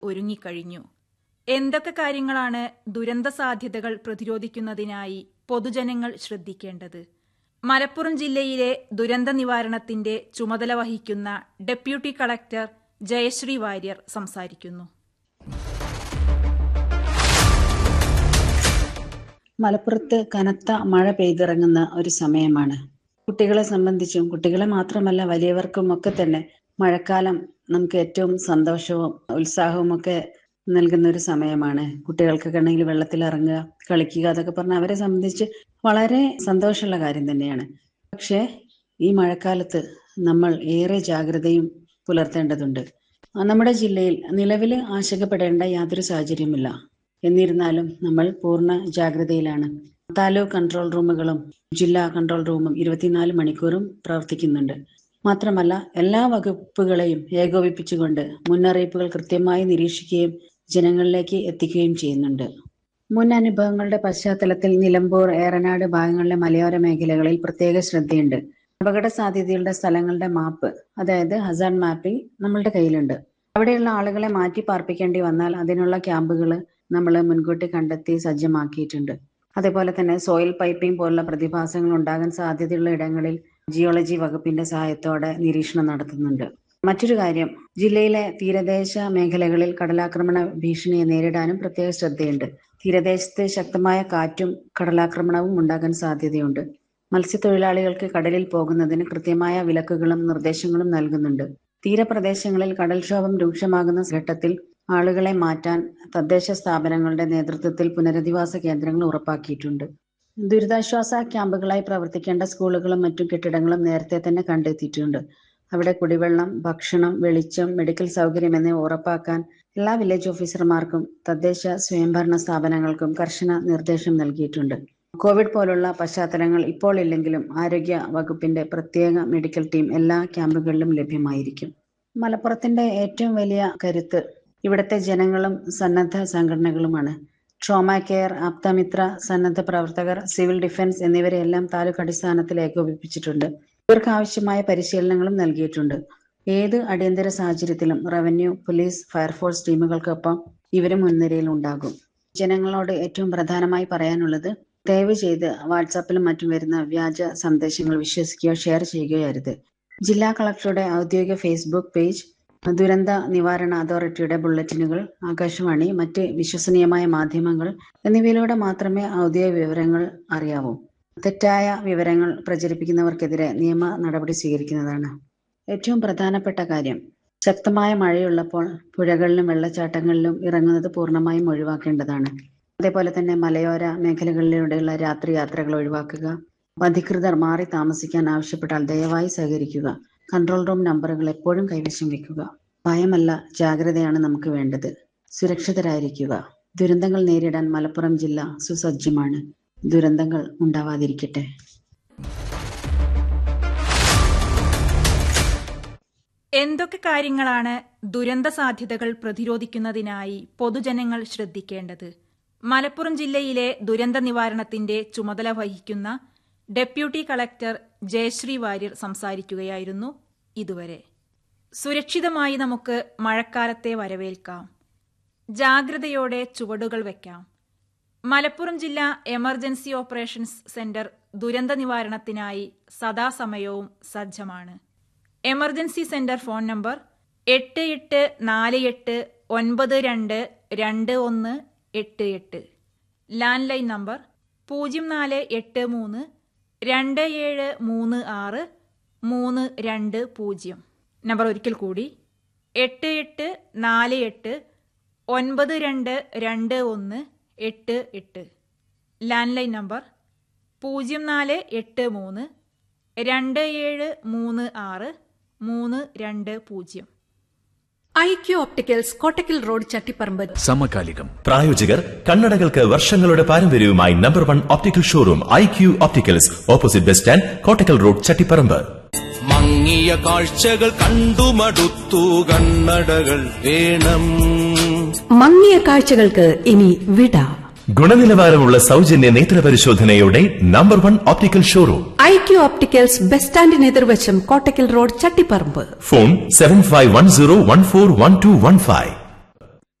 ഒരുങ്ങിക്കഴിഞ്ഞു എന്തൊക്കെ കാര്യങ്ങളാണ് ദുരന്ത സാധ്യതകൾ പ്രതിരോധിക്കുന്നതിനായി പൊതുജനങ്ങൾ ശ്രദ്ധിക്കേണ്ടത് മലപ്പുറം ജില്ലയിലെ ദുരന്ത നിവാരണത്തിന്റെ ചുമതല വഹിക്കുന്ന ഡെപ്യൂട്ടി കളക്ടർ ജയശ്രീ വാര്യർ സംസാരിക്കുന്നു മലപ്പുറത്ത് കനത്ത മഴ പെയ്തിറങ്ങുന്ന ഒരു സമയമാണ് കുട്ടികളെ സംബന്ധിച്ചും കുട്ടികളെ മാത്രമല്ല വലിയവർക്കും ഒക്കെ തന്നെ മഴക്കാലം നമുക്ക് ഏറ്റവും സന്തോഷവും ഉത്സാഹവും ഒക്കെ നൽകുന്ന ഒരു സമയമാണ് കുട്ടികൾക്കൊക്കെ ആണെങ്കിൽ വെള്ളത്തിൽ ഇറങ്ങുക കളിക്കുക അതൊക്കെ പറഞ്ഞാൽ അവരെ സംബന്ധിച്ച് വളരെ സന്തോഷമുള്ള കാര്യം തന്നെയാണ് പക്ഷേ ഈ മഴക്കാലത്ത് നമ്മൾ ഏറെ ജാഗ്രതയും പുലർത്തേണ്ടതുണ്ട് നമ്മുടെ ജില്ലയിൽ നിലവിൽ ആശങ്കപ്പെടേണ്ട യാതൊരു സാഹചര്യമില്ല എന്നിരുന്നാലും നമ്മൾ പൂർണ്ണ ജാഗ്രതയിലാണ് താലൂക്ക് കൺട്രോൾ റൂമുകളും ജില്ലാ കൺട്രോൾ റൂമും ഇരുപത്തിനാല് മണിക്കൂറും പ്രവർത്തിക്കുന്നുണ്ട് മാത്രമല്ല എല്ലാ വകുപ്പുകളെയും ഏകോപിപ്പിച്ചുകൊണ്ട് മുന്നറിയിപ്പുകൾ കൃത്യമായി നിരീക്ഷിക്കുകയും ജനങ്ങളിലേക്ക് എത്തിക്കുകയും ചെയ്യുന്നുണ്ട് മുൻ അനുഭവങ്ങളുടെ പശ്ചാത്തലത്തിൽ നിലമ്പൂർ ഏറനാട് ഭാഗങ്ങളിലെ മലയോര മേഖലകളിൽ പ്രത്യേക ശ്രദ്ധയുണ്ട് അപകട സാധ്യതയുള്ള സ്ഥലങ്ങളുടെ മാപ്പ് അതായത് ഹസാർഡ് മാപ്പിംഗ് നമ്മളുടെ കയ്യിലുണ്ട് അവിടെയുള്ള ആളുകളെ മാറ്റി പാർപ്പിക്കേണ്ടി വന്നാൽ അതിനുള്ള ക്യാമ്പുകൾ നമ്മൾ മുൻകൂട്ടി കണ്ടെത്തി സജ്ജമാക്കിയിട്ടുണ്ട് അതേപോലെ തന്നെ സോയിൽ പൈപ്പിംഗ് പോലുള്ള പ്രതിഭാസങ്ങൾ ഉണ്ടാകാൻ സാധ്യതയുള്ള ഇടങ്ങളിൽ ജിയോളജി വകുപ്പിന്റെ സഹായത്തോടെ നിരീക്ഷണം നടത്തുന്നുണ്ട് മറ്റൊരു കാര്യം ജില്ലയിലെ തീരദേശ മേഖലകളിൽ കടലാക്രമണ ഭീഷണിയെ നേരിടാനും പ്രത്യേക ശ്രദ്ധയുണ്ട് തീരദേശത്ത് ശക്തമായ കാറ്റും കടലാക്രമണവും ഉണ്ടാകാൻ സാധ്യതയുണ്ട് മത്സ്യത്തൊഴിലാളികൾക്ക് കടലിൽ പോകുന്നതിന് കൃത്യമായ വിലക്കുകളും നിർദ്ദേശങ്ങളും നൽകുന്നുണ്ട് തീരപ്രദേശങ്ങളിൽ കടൽക്ഷോഭം രൂക്ഷമാകുന്ന ഘട്ടത്തിൽ ആളുകളെ മാറ്റാൻ തദ്ദേശ സ്ഥാപനങ്ങളുടെ നേതൃത്വത്തിൽ പുനരധിവാസ കേന്ദ്രങ്ങൾ ഉറപ്പാക്കിയിട്ടുണ്ട് ദുരിതാശ്വാസ ക്യാമ്പുകളായി പ്രവർത്തിക്കേണ്ട സ്കൂളുകളും മറ്റു കെട്ടിടങ്ങളും നേരത്തെ തന്നെ കണ്ടെത്തിയിട്ടുണ്ട് അവിടെ കുടിവെള്ളം ഭക്ഷണം വെളിച്ചം മെഡിക്കൽ സൗകര്യം എന്നിവ ഉറപ്പാക്കാൻ എല്ലാ വില്ലേജ് ഓഫീസർമാർക്കും തദ്ദേശ സ്വയംഭരണ സ്ഥാപനങ്ങൾക്കും കർശന നിർദ്ദേശം നൽകിയിട്ടുണ്ട് കോവിഡ് പോലുള്ള പശ്ചാത്തലങ്ങൾ ഇപ്പോൾ ഇല്ലെങ്കിലും ആരോഗ്യ വകുപ്പിന്റെ പ്രത്യേക മെഡിക്കൽ ടീം എല്ലാ ക്യാമ്പുകളിലും ലഭ്യമായിരിക്കും മലപ്പുറത്തിന്റെ ഏറ്റവും വലിയ കരുത്ത് ഇവിടുത്തെ ജനങ്ങളും സന്നദ്ധ സംഘടനകളുമാണ് ട്രോമ കെയർ ആപ്തമിത്ര സന്നദ്ധ പ്രവർത്തകർ സിവിൽ ഡിഫൻസ് എന്നിവരെല്ലാം താലൂക്ക് അടിസ്ഥാനത്തിൽ ഏകോപിപ്പിച്ചിട്ടുണ്ട് ഇവർക്ക് ആവശ്യമായ പരിശീലനങ്ങളും നൽകിയിട്ടുണ്ട് ഏത് അടിയന്തര സാഹചര്യത്തിലും റവന്യൂ പോലീസ് ഫയർഫോഴ്സ് ടീമുകൾക്കൊപ്പം ഇവരും മുൻനിരയിൽ ഉണ്ടാകും ജനങ്ങളോട് ഏറ്റവും പ്രധാനമായി പറയാനുള്ളത് ദയവ് ചെയ്ത് വാട്സാപ്പിലും മറ്റും വരുന്ന വ്യാജ സന്ദേശങ്ങൾ വിശ്വസിക്കുകയോ ഷെയർ ചെയ്യുകയോ അരുത് ജില്ലാ കളക്ടറുടെ ഔദ്യോഗിക ഫേസ്ബുക്ക് പേജ് ദുരന്ത നിവാരണ അതോറിറ്റിയുടെ ബുള്ളറ്റിനുകൾ ആകാശവാണി മറ്റ് വിശ്വസനീയമായ മാധ്യമങ്ങൾ എന്നിവയിലൂടെ മാത്രമേ ഔദ്യോഗിക വിവരങ്ങൾ അറിയാവൂ തെറ്റായ വിവരങ്ങൾ പ്രചരിപ്പിക്കുന്നവർക്കെതിരെ നിയമ നടപടി സ്വീകരിക്കുന്നതാണ് ഏറ്റവും പ്രധാനപ്പെട്ട കാര്യം ശക്തമായ മഴയുള്ളപ്പോൾ പുഴകളിലും വെള്ളച്ചാട്ടങ്ങളിലും ഇറങ്ങുന്നത് പൂർണ്ണമായും ഒഴിവാക്കേണ്ടതാണ് അതേപോലെ തന്നെ മലയോര മേഖലകളിലൂടെയുള്ള രാത്രി യാത്രകൾ ഒഴിവാക്കുക അധികൃതർ മാറി താമസിക്കാൻ ആവശ്യപ്പെട്ടാൽ ദയവായി സഹകരിക്കുക കൺട്രോൾ റൂം നമ്പറുകൾ എപ്പോഴും കൈവശം വെക്കുക ഭയമല്ല ജാഗ്രതയാണ് നമുക്ക് വേണ്ടത് സുരക്ഷിതരായിരിക്കുക ദുരന്തങ്ങൾ നേരിടാൻ മലപ്പുറം ജില്ല സുസജ്ജമാണ് ദുരന്തങ്ങൾ ഉണ്ടാവാതിരിക്കട്ടെ എന്തൊക്കെ കാര്യങ്ങളാണ് ദുരന്ത സാധ്യതകൾ പ്രതിരോധിക്കുന്നതിനായി പൊതുജനങ്ങൾ ശ്രദ്ധിക്കേണ്ടത് മലപ്പുറം ജില്ലയിലെ ദുരന്ത നിവാരണത്തിന്റെ ചുമതല വഹിക്കുന്ന ഡെപ്യൂട്ടി കളക്ടർ ജയശ്രീ വാര്യർ സംസാരിക്കുകയായിരുന്നു ഇതുവരെ സുരക്ഷിതമായി നമുക്ക് മഴക്കാലത്തെ വരവേൽക്കാം ജാഗ്രതയോടെ ചുവടുകൾ വയ്ക്കാം മലപ്പുറം ജില്ലാ എമർജൻസി ഓപ്പറേഷൻസ് സെന്റർ ദുരന്ത നിവാരണത്തിനായി സദാസമയവും സജ്ജമാണ് എമർജൻസി സെന്റർ ഫോൺ നമ്പർ എട്ട് എട്ട് നാല് എട്ട് ഒൻപത് രണ്ട് രണ്ട് ഒന്ന് എട്ട് എട്ട് ലാൻഡ് ലൈൻ നമ്പർ പൂജ്യം നാല് എട്ട് മൂന്ന് രണ്ട് ഏഴ് മൂന്ന് ആറ് മൂന്ന് രണ്ട് പൂജ്യം നമ്പർ ഒരിക്കൽ കൂടി എട്ട് എട്ട് നാല് എട്ട് ഒൻപത് രണ്ട് രണ്ട് ഒന്ന് എട്ട് എട്ട് ലാൻഡ് ലൈൻ നമ്പർ പൂജ്യം നാല് എട്ട് മൂന്ന് രണ്ട് ഏഴ് മൂന്ന് ആറ് മൂന്ന് രണ്ട് പൂജ്യം IQ opticals Kottakkal road Chattiparamba സമകാലികം പ്രായോജകർ കണ്ണടകൾക്ക് വർഷങ്ങളുടെ പാരമ്പര്യവുമായി number one optical showroom I Q opticals opposite bus stand Kottakkal road Chattiparamba മങ്ങിയ കാഴ്ചകൾ കണ്ടുമടുത്തു കണ്ണടകൾ വേണം മങ്ങിയ കാഴ്ചകൾക്ക് ഇനി വിട ഗുണനിലവാരമുള്ള സൗജന്യ നേത്ര പരിശോധനയോടെ number one optical showroom IQ opticals bus സ്റ്റാൻഡിന് എതിർവശം Kottakkal road Chattiparamba phone seven five one zero one four one two one five